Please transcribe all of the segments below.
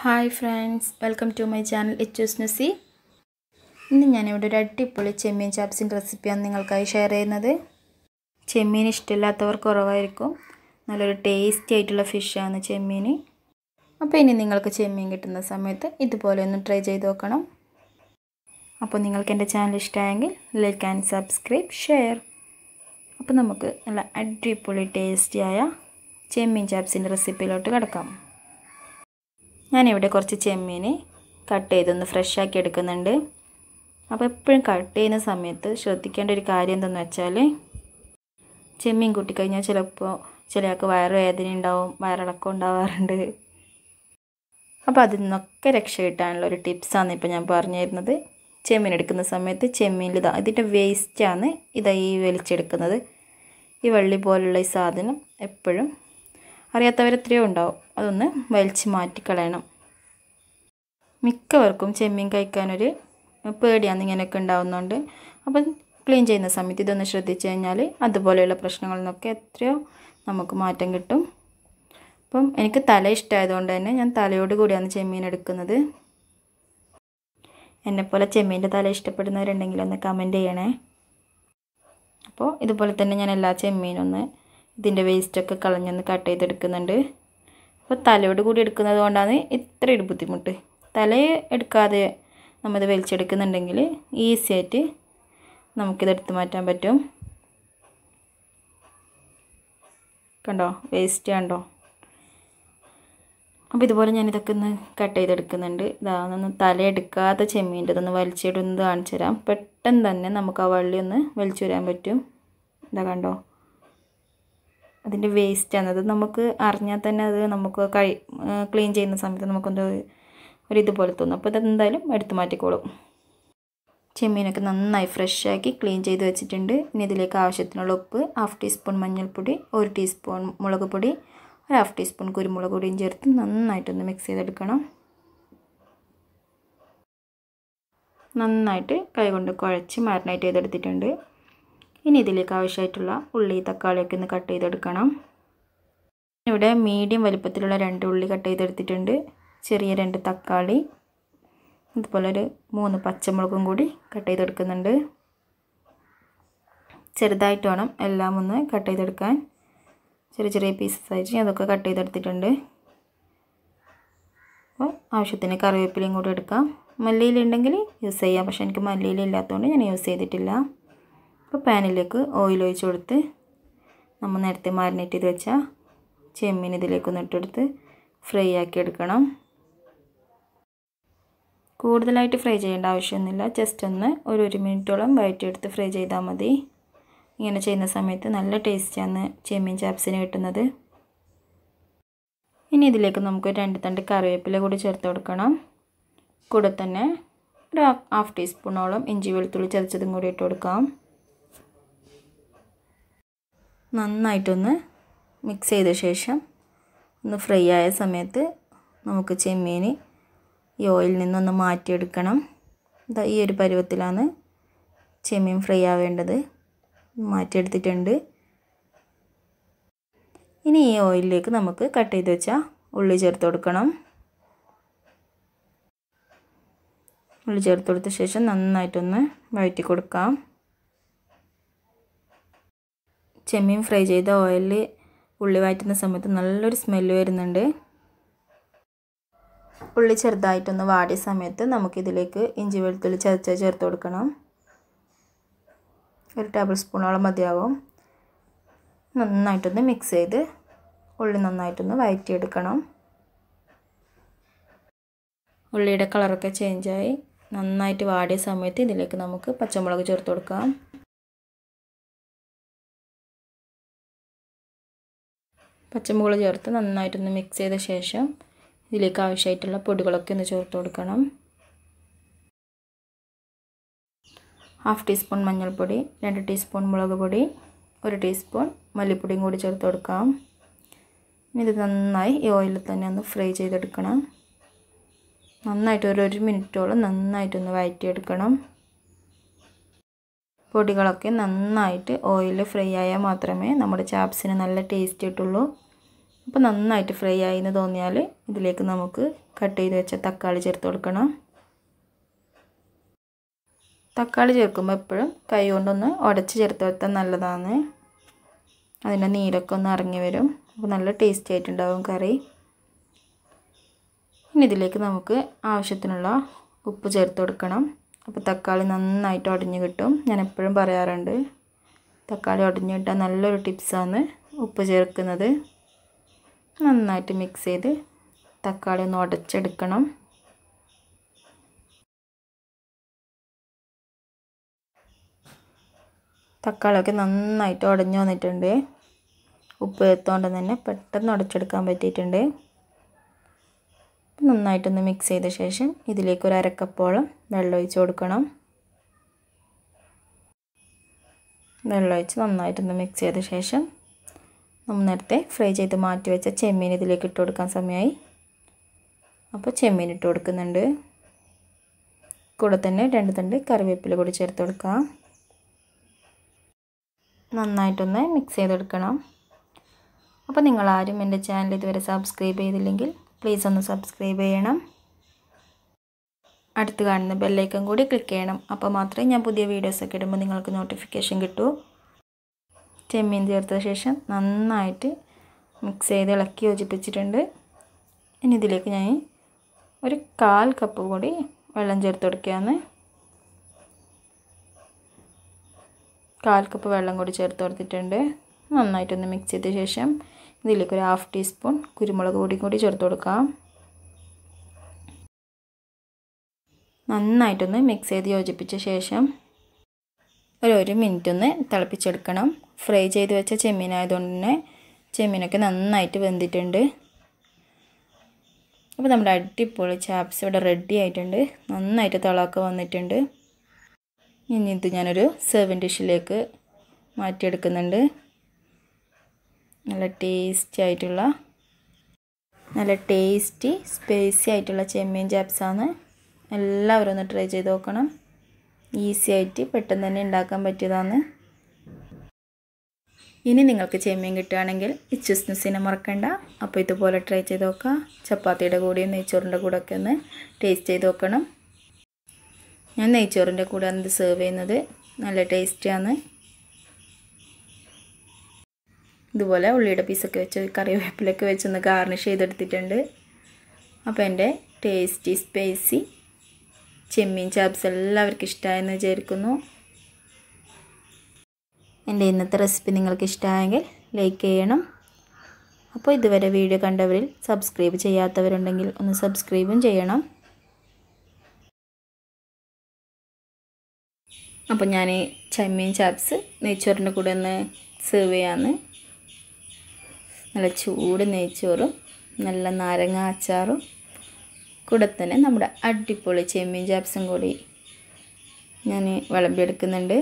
hi friends welcome to my channel ഇച്ചൂസ് നുസി ഇന്ന് ഞാനിവിടെ ഒരു അടിപൊളി ചെമ്മീൻ ചാപ്സിൻ്റെ റെസിപ്പിയാണ് നിങ്ങൾക്കായി ഷെയർ ചെയ്യുന്നത് ചെമ്മീൻ ഇഷ്ടമില്ലാത്തവർ കുറവായിരിക്കും നല്ലൊരു ടേസ്റ്റി ആയിട്ടുള്ള ഫിഷാണ് ചെമ്മീൻ അപ്പോൾ ഇനി നിങ്ങൾക്ക് ചെമ്മീൻ കിട്ടുന്ന സമയത്ത് ഇതുപോലെ ഒന്ന് ട്രൈ ചെയ്ത് നോക്കണം അപ്പോൾ നിങ്ങൾക്ക് എൻ്റെ ചാനൽ ഇഷ്ടമായെങ്കിൽ ലൈക്ക് ആൻഡ് സബ്സ്ക്രൈബ് ഷെയർ അപ്പോൾ നമുക്ക് നല്ല അടിപൊളി ടേസ്റ്റിയായ ചെമ്മീൻ ചാപ്സിൻ്റെ റെസിപ്പിയിലോട്ട് കിടക്കാം ഞാനിവിടെ കുറച്ച് ചെമ്മീൻ കട്ട് ചെയ്തൊന്ന് ഫ്രഷ് ആക്കി എടുക്കുന്നുണ്ട് അപ്പോൾ എപ്പോഴും കട്ട് ചെയ്യുന്ന സമയത്ത് ശ്രദ്ധിക്കേണ്ട ഒരു കാര്യം എന്തെന്ന് വെച്ചാൽ ചെമ്മീൻ കൂട്ടിക്കഴിഞ്ഞാൽ ചിലപ്പോൾ ചിലയാൾക്ക് വയറുവേദന ഉണ്ടാവും വയറിളക്കം ഉണ്ടാവാറുണ്ട് അപ്പോൾ അതിൽ നിന്നൊക്കെ രക്ഷ കിട്ടാനുള്ള ഒരു ടിപ്സാണ് ഇപ്പോൾ ഞാൻ പറഞ്ഞു തരുന്നത് ചെമ്മീൻ എടുക്കുന്ന സമയത്ത് ചെമ്മീനിൽ ഇതാ ഇതിൻ്റെ വേസ്റ്റാണ് ഇതാ ഈ വലിച്ചെടുക്കുന്നത് ഈ വള്ളി പോലുള്ള ഈ സാധനം എപ്പോഴും അറിയാത്തവരെത്രയോ ഉണ്ടാവും അതൊന്ന് വലിച്ച് മാറ്റിക്കളയണം മിക്കവർക്കും ചെമ്മീൻ കഴിക്കാനൊരു പേടിയാണ് ഇങ്ങനെയൊക്കെ ഉണ്ടാവുന്നതുകൊണ്ട് അപ്പം ക്ലീൻ ചെയ്യുന്ന സമയത്ത് ഇതൊന്ന് ശ്രദ്ധിച്ചു കഴിഞ്ഞാൽ അതുപോലെയുള്ള പ്രശ്നങ്ങളിൽ നിന്നൊക്കെ എത്രയോ നമുക്ക് മാറ്റം കിട്ടും അപ്പം എനിക്ക് തല ഇഷ്ടമായതുകൊണ്ട് തന്നെ ഞാൻ തലയോട് കൂടിയാണ് ചെമ്മീൻ എടുക്കുന്നത് എന്നെപ്പോലെ ചെമ്മീൻ്റെ തല ഇഷ്ടപ്പെടുന്നവരുണ്ടെങ്കിൽ ഒന്ന് കമൻറ്റ് ചെയ്യണേ അപ്പോൾ ഇതുപോലെ തന്നെ ഞാൻ എല്ലാ ചെമ്മീനും ഒന്ന് ഇതിൻ്റെ വേസ്റ്റൊക്കെ കളഞ്ഞൊന്ന് കട്ട് ചെയ്തെടുക്കുന്നുണ്ട് അപ്പോൾ തലയോട് കൂടി എടുക്കുന്നത് കൊണ്ടാണ് ഇത്ര ഒരു ബുദ്ധിമുട്ട് തല എടുക്കാതെ നമ്മത് വലിച്ചെടുക്കുന്നുണ്ടെങ്കിൽ ഈസി ആയിട്ട് നമുക്കിതെടുത്ത് മാറ്റാൻ പറ്റും കണ്ടോ വേസ്റ്റ് കണ്ടോ അപ്പോൾ ഇതുപോലെ ഞാനിതൊക്കെ ഒന്ന് കട്ട് ചെയ്തെടുക്കുന്നുണ്ട് ഇതാ ഒന്ന് തല എടുക്കാത്ത ചെമ്മീൻ്റെ ഇതൊന്ന് വലിച്ചിടുന്നത് കാണിച്ചു തരാം പെട്ടെന്ന് തന്നെ നമുക്ക് ആ വള്ളി ഒന്ന് വലിച്ചു വരാൻ പറ്റും ഇതാ കണ്ടോ അതിൻ്റെ വേസ്റ്റാണ് അത് നമുക്ക് അറിഞ്ഞാൽ തന്നെ അത് നമുക്ക് കഴി ക്ലീൻ ചെയ്യുന്ന സമയത്ത് നമുക്കൊന്ന് ഒരു ഇതുപോലെ തോന്നും അപ്പോൾ ഇതെന്തായാലും എടുത്തു മാറ്റിക്കോളും ചെമ്മീനൊക്കെ നന്നായി ഫ്രഷാക്കി ക്ലീൻ ചെയ്ത് വെച്ചിട്ടുണ്ട് ഇനി ഇതിലേക്ക് ആവശ്യത്തിനുള്ള ഉപ്പ് ഹാഫ് ടീസ്പൂൺ മഞ്ഞൾപ്പൊടി ഒരു ടീസ്പൂൺ മുളക് പൊടി ഒരു ഹാഫ് ടീസ്പൂൺ കുരുമുളക് പൊടിയും ചേർത്ത് നന്നായിട്ടൊന്ന് മിക്സ് ചെയ്തെടുക്കണം നന്നായിട്ട് കൈകൊണ്ട് കുഴച്ച് മാരിനേറ്റ് ചെയ്തെടുത്തിട്ടുണ്ട് ഇനി ഇതിലേക്ക് ആവശ്യമായിട്ടുള്ള ഉള്ളി തക്കാളിയൊക്കെ ഒന്ന് കട്ട് ചെയ്തെടുക്കണം ഇവിടെ മീഡിയം വലുപ്പത്തിലുള്ള രണ്ട് ഉള്ളി കട്ട് ചെയ്തെടുത്തിട്ടുണ്ട് ചെറിയ രണ്ട് തക്കാളി ഇതുപോലെ ഒരു മൂന്ന് പച്ചമുളകും കൂടി കട്ട് ചെയ്തെടുക്കുന്നുണ്ട് ചെറുതായിട്ട് വേണം എല്ലാം ഒന്ന് കട്ട് ചെയ്തെടുക്കാൻ ചെറിയ ചെറിയ പീസസ് ആയിട്ട് അതൊക്കെ കട്ട് ചെയ്തെടുത്തിട്ടുണ്ട് അപ്പോൾ ആവശ്യത്തിന് കറിവേപ്പിലയും കൂടി എടുക്കാം മല്ലിയിലുണ്ടെങ്കിൽ യൂസ് ചെയ്യാം പക്ഷേ എനിക്ക് മല്ലിയില ഇല്ലാത്തതുകൊണ്ട് ഞാൻ യൂസ് ചെയ്തിട്ടില്ല അപ്പോൾ പാനിലേക്ക് ഓയിൽ ഒഴിച്ച് കൊടുത്ത് നമ്മൾ നേരത്തെ മാരിനേറ്റ് ചെയ്ത് വെച്ച ചെമ്മീൻ ഇതിലേക്കൊന്ന് ഇട്ടെടുത്ത് ഫ്രൈ ആക്കി എടുക്കണം കൂടുതലായിട്ട് ഫ്രൈ ചെയ്യേണ്ട ആവശ്യമൊന്നുമില്ല ജസ്റ്റ് ഒന്ന് ഒരു ഒരു മിനിറ്റോളം വയറ്റിയെടുത്ത് ഫ്രൈ ചെയ്താൽ മതി ഇങ്ങനെ ചെയ്യുന്ന സമയത്ത് നല്ല ടേസ്റ്റാണ് ചെമ്മീൻ ചാപ്സിന് കിട്ടുന്നത് ഇനി ഇതിലേക്ക് നമുക്ക് രണ്ട് തണ്ട് കറിവേപ്പില കൂടി ചേർത്ത് കൊടുക്കണം കൂടെ തന്നെ ഒരു ഹാഫ് ടീസ്പൂണോളം ഇഞ്ചി വെളുത്തുള്ളി ചതച്ചതും കൂടി ഇട്ട് കൊടുക്കാം നന്നായിട്ടൊന്ന് മിക്സ് ചെയ്ത ശേഷം ഒന്ന് ഫ്രൈ ആയ സമയത്ത് നമുക്ക് ചെമ്മീൻ ഈ ഓയിലിൽ നിന്നൊന്ന് മാറ്റിയെടുക്കണം ഈ ഒരു പരുവത്തിലാണ് ചെമ്മീൻ ഫ്രൈ ആവേണ്ടത് മാറ്റിയെടുത്തിട്ടുണ്ട് ഇനി ഈ ഓയിലിലേക്ക് നമുക്ക് കട്ട് ചെയ്ത് വെച്ച ഉള്ളി ചേർത്ത് കൊടുക്കണം ഉള്ളി ചേർത്ത് കൊടുത്ത ശേഷം നന്നായിട്ടൊന്ന് വഴറ്റി കൊടുക്കാം ചെമ്മീൻ ഫ്രൈ ചെയ്ത ഓയിലിൽ ഉള്ളി വഴറ്റുന്ന സമയത്ത് നല്ലൊരു സ്മെല്ല് വരുന്നുണ്ട് ഉള്ളി ചെറുതായിട്ടൊന്ന് വാടിയ സമയത്ത് നമുക്കിതിലേക്ക് ഇഞ്ചി വെളുത്തുള്ളി ചതച്ച ചേർത്ത് കൊടുക്കണം ഒരു ടേബിൾ സ്പൂണോളം മതിയാവും നന്നായിട്ടൊന്ന് മിക്സ് ചെയ്ത് ഉള്ളി നന്നായിട്ടൊന്ന് വഴറ്റിയെടുക്കണം ഉള്ളിയുടെ കളറൊക്കെ ചേഞ്ചായി നന്നായിട്ട് വാടിയ സമയത്ത് ഇതിലേക്ക് നമുക്ക് പച്ചമുളക് ചേർത്ത് കൊടുക്കാം പച്ചമുളക് ചേർത്ത് നന്നായിട്ടൊന്ന് മിക്സ് ചെയ്ത ശേഷം ഇതിലേക്ക് ആവശ്യമായിട്ടുള്ള പൊടികളൊക്കെ ഒന്ന് ചേർത്ത് കൊടുക്കണം ഹാഫ് ടീസ്പൂൺ മഞ്ഞൾപ്പൊടി രണ്ട് ടീസ്പൂൺ മുളക് പൊടി ഒരു ടീസ്പൂൺ മല്ലിപ്പൊടിയും കൂടി ചേർത്ത് കൊടുക്കാം ഇത് നന്നായി ഈ ഓയിലിൽ തന്നെ ഒന്ന് ഫ്രൈ ചെയ്തെടുക്കണം നന്നായിട്ട് ഒരു ഒരു മിനിറ്റോളം നന്നായിട്ടൊന്ന് വഴറ്റിയെടുക്കണം പൊടികളൊക്കെ നന്നായിട്ട് ഓയിലിൽ ഫ്രൈ ആയാൽ മാത്രമേ നമ്മുടെ ചാപ്സിന് നല്ല ടേസ്റ്റ് കിട്ടുള്ളൂ അപ്പോൾ നന്നായിട്ട് ഫ്രൈ ആയി എന്ന് തോന്നിയാൽ ഇതിലേക്ക് നമുക്ക് കട്ട് ചെയ്ത് വെച്ച തക്കാളി ചേർത്ത് കൊടുക്കണം തക്കാളി ചേർക്കുമ്പോൾ എപ്പോഴും കൈ കൊണ്ടൊന്ന് ഉടച്ച് ചേർത്ത് വെത്താൻ നല്ലതാണ് അതിൻ്റെ നീരൊക്കെ ഒന്ന് ഇറങ്ങി വരും അപ്പോൾ നല്ല ടേസ്റ്റി ആയിട്ടുണ്ടാവും കറി ഇനി ഇതിലേക്ക് നമുക്ക് ആവശ്യത്തിനുള്ള ഉപ്പ് ചേർത്ത് കൊടുക്കണം അപ്പോൾ തക്കാളി നന്നായിട്ട് ഉടഞ്ഞ് കിട്ടും ഞാൻ എപ്പോഴും പറയാറുണ്ട് തക്കാളി ഉടഞ്ഞ് കിട്ടാൻ നല്ലൊരു ടിപ്സാണ് ഉപ്പ് ചേർക്കുന്നത് നന്നായിട്ട് മിക്സ് ചെയ്ത് തക്കാളി ഒന്ന് ഉടച്ചെടുക്കണം തക്കാളിയൊക്കെ നന്നായിട്ട് ഉടഞ്ഞു വന്നിട്ടുണ്ട് ഉപ്പ് ചേർത്തുകൊണ്ട് തന്നെ പെട്ടെന്ന് ഉടച്ചെടുക്കാൻ പറ്റിയിട്ടുണ്ട് നന്നായിട്ടൊന്ന് മിക്സ് ചെയ്ത ശേഷം ഇതിലേക്ക് ഒരു അരക്കപ്പോളം വെള്ളം ഒഴിച്ച് കൊടുക്കണം വെള്ളം ഒഴിച്ച് നന്നായിട്ടൊന്ന് മിക്സ് ചെയ്ത ശേഷം നമ്മൾ നേരത്തെ ഫ്രൈ ചെയ്ത് മാറ്റി വെച്ച ചെമ്മീൻ ഇതിലേക്ക് ഇട്ട് കൊടുക്കാൻ സമയമായി അപ്പോൾ ചെമ്മീൻ ഇട്ട് കൊടുക്കുന്നുണ്ട് കൂടെ തന്നെ രണ്ട് തണ്ട് കറിവേപ്പില കൂടി ചേർത്ത് കൊടുക്കാം നന്നായിട്ടൊന്ന് മിക്സ് ചെയ്തെടുക്കണം അപ്പോൾ നിങ്ങളാരും എൻ്റെ ചാനൽ ഇതുവരെ സബ്സ്ക്രൈബ് ചെയ്തില്ലെങ്കിൽ പ്ലീസ് ഒന്ന് സബ്സ്ക്രൈബ് ചെയ്യണം അടുത്ത് കാണുന്ന ബെല്ലൈക്കൺ കൂടി ക്ലിക്ക് ചെയ്യണം അപ്പോൾ മാത്രമേ ഞാൻ പുതിയ വീഡിയോസൊക്കെ ഇടുമ്പോൾ നിങ്ങൾക്ക് നോട്ടിഫിക്കേഷൻ കിട്ടൂ ചെമ്മീൻ ചേർത്ത ശേഷം നന്നായിട്ട് മിക്സ് ചെയ്ത് ഇളക്കി യോജിപ്പിച്ചിട്ടുണ്ട് ഇനി ഇതിലേക്ക് ഞാൻ ഒരു കാൽ കപ്പ് കൂടി വെള്ളം ചേർത്ത് കൊടുക്കുകയാണ് കാൽ കപ്പ് വെള്ളം കൂടി ചേർത്ത് കൊടുത്തിട്ടുണ്ട് നന്നായിട്ടൊന്ന് മിക്സ് ചെയ്ത ശേഷം ഇതിലേക്ക് ഒരു ഹാഫ് ടീസ്പൂൺ കുരുമുളക് പൊടി കൂടി ചേർത്ത് കൊടുക്കാം നന്നായിട്ടൊന്ന് മിക്സ് ചെയ്ത് യോജിപ്പിച്ച ശേഷം ഒരു ഒരു മിനിറ്റ് ഒന്ന് തിളപ്പിച്ചെടുക്കണം ഫ്രൈ ചെയ്ത് വെച്ച ചെമ്മീനായതുകൊണ്ട് തന്നെ ചെമ്മീനൊക്കെ നന്നായിട്ട് വെന്തിട്ടുണ്ട് അപ്പോൾ നമ്മുടെ അടിപൊളി ചാപ്സ് ഇവിടെ റെഡി ആയിട്ടുണ്ട് നന്നായിട്ട് തിളമൊക്കെ വന്നിട്ടുണ്ട് ഇനി ഇത് ഞാനൊരു സെർവിങ് ഡിഷിലേക്ക് മാറ്റിയെടുക്കുന്നുണ്ട് നല്ല ടേസ്റ്റി ആയിട്ടുള്ള നല്ല ടേസ്റ്റി സ്പൈസി ആയിട്ടുള്ള ചെമ്മീൻ ചാപ്സാണ് എല്ലാവരും ഒന്ന് ട്രൈ ചെയ്ത് നോക്കണം ഈസി ആയിട്ട് പെട്ടെന്ന് തന്നെ ഉണ്ടാക്കാൻ പറ്റിയതാണ് ഇനി നിങ്ങൾക്ക് ചെമ്മീൻ കിട്ടുകയാണെങ്കിൽ ഇച്ചൂസ് ന്യൂസിനെ മറക്കണ്ട അപ്പോൾ ഇതുപോലെ ട്രൈ ചെയ്ത് നോക്കാം ചപ്പാത്തിയുടെ കൂടെയും നെയ്ച്ചോറിൻ്റെ കൂടെ ഒക്കെ ഒന്ന് ടേസ്റ്റ് ചെയ്ത് നോക്കണം ഞാൻ നെയ്ച്ചോറിൻ്റെ കൂടെ അത് സെർവ് ചെയ്യുന്നത് നല്ല ടേസ്റ്റിയാണ് ഇതുപോലെ ഉള്ളിയുടെ പീസൊക്കെ വെച്ച് കറിവേപ്പിലൊക്കെ വെച്ചൊന്ന് ഗാർണിഷ് ചെയ്തെടുത്തിട്ടുണ്ട് അപ്പോൾ എൻ്റെ ടേസ്റ്റി സ്പൈസി ചെമ്മീൻ ചാപ്സ് എല്ലാവർക്കും ഇഷ്ടമായെന്ന് വിചാരിക്കുന്നു എൻ്റെ ഇന്നത്തെ റെസിപ്പി നിങ്ങൾക്ക് ഇഷ്ടമായെങ്കിൽ ലൈക്ക് ചെയ്യണം അപ്പോൾ ഇതുവരെ വീഡിയോ കണ്ടവരിൽ സബ്സ്ക്രൈബ് ചെയ്യാത്തവരുണ്ടെങ്കിൽ ഒന്ന് സബ്സ്ക്രൈബും ചെയ്യണം അപ്പോൾ ഞാൻ ചെമ്മീൻ ചാപ്സ് നെയ്ച്ചോറിൻ്റെ കൂടെ ഒന്ന് സെർവ് ചെയ്യാമെന്ന് നല്ല ചൂട് നെയ്ച്ചോറും നല്ല നാരങ്ങ അച്ചാറും കൂടെ തന്നെ നമ്മുടെ അടിപൊളി ചെമ്മീൻ ചാപ്സും കൂടി ഞാൻ വിളമ്പിയെടുക്കുന്നുണ്ട്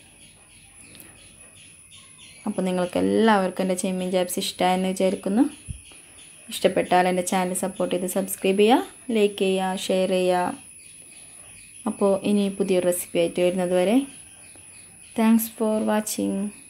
അപ്പോൾ നിങ്ങൾക്ക് എല്ലാവർക്കും എൻ്റെ ചെമ്മീൻ ചാപ്സ് ഇഷ്ടമായെന്ന് വിചാരിക്കുന്നു ഇഷ്ടപ്പെട്ടാൽ എൻ്റെ ചാനൽ സപ്പോർട്ട് ചെയ്ത് സബ്സ്ക്രൈബ് ചെയ്യുക ലൈക്ക് ചെയ്യുക ഷെയർ ചെയ്യുക അപ്പോൾ ഇനി പുതിയൊരു റെസിപ്പി ആയിട്ട് വരുന്നത് വരെ താങ്ക്സ് ഫോർ വാച്ചിങ്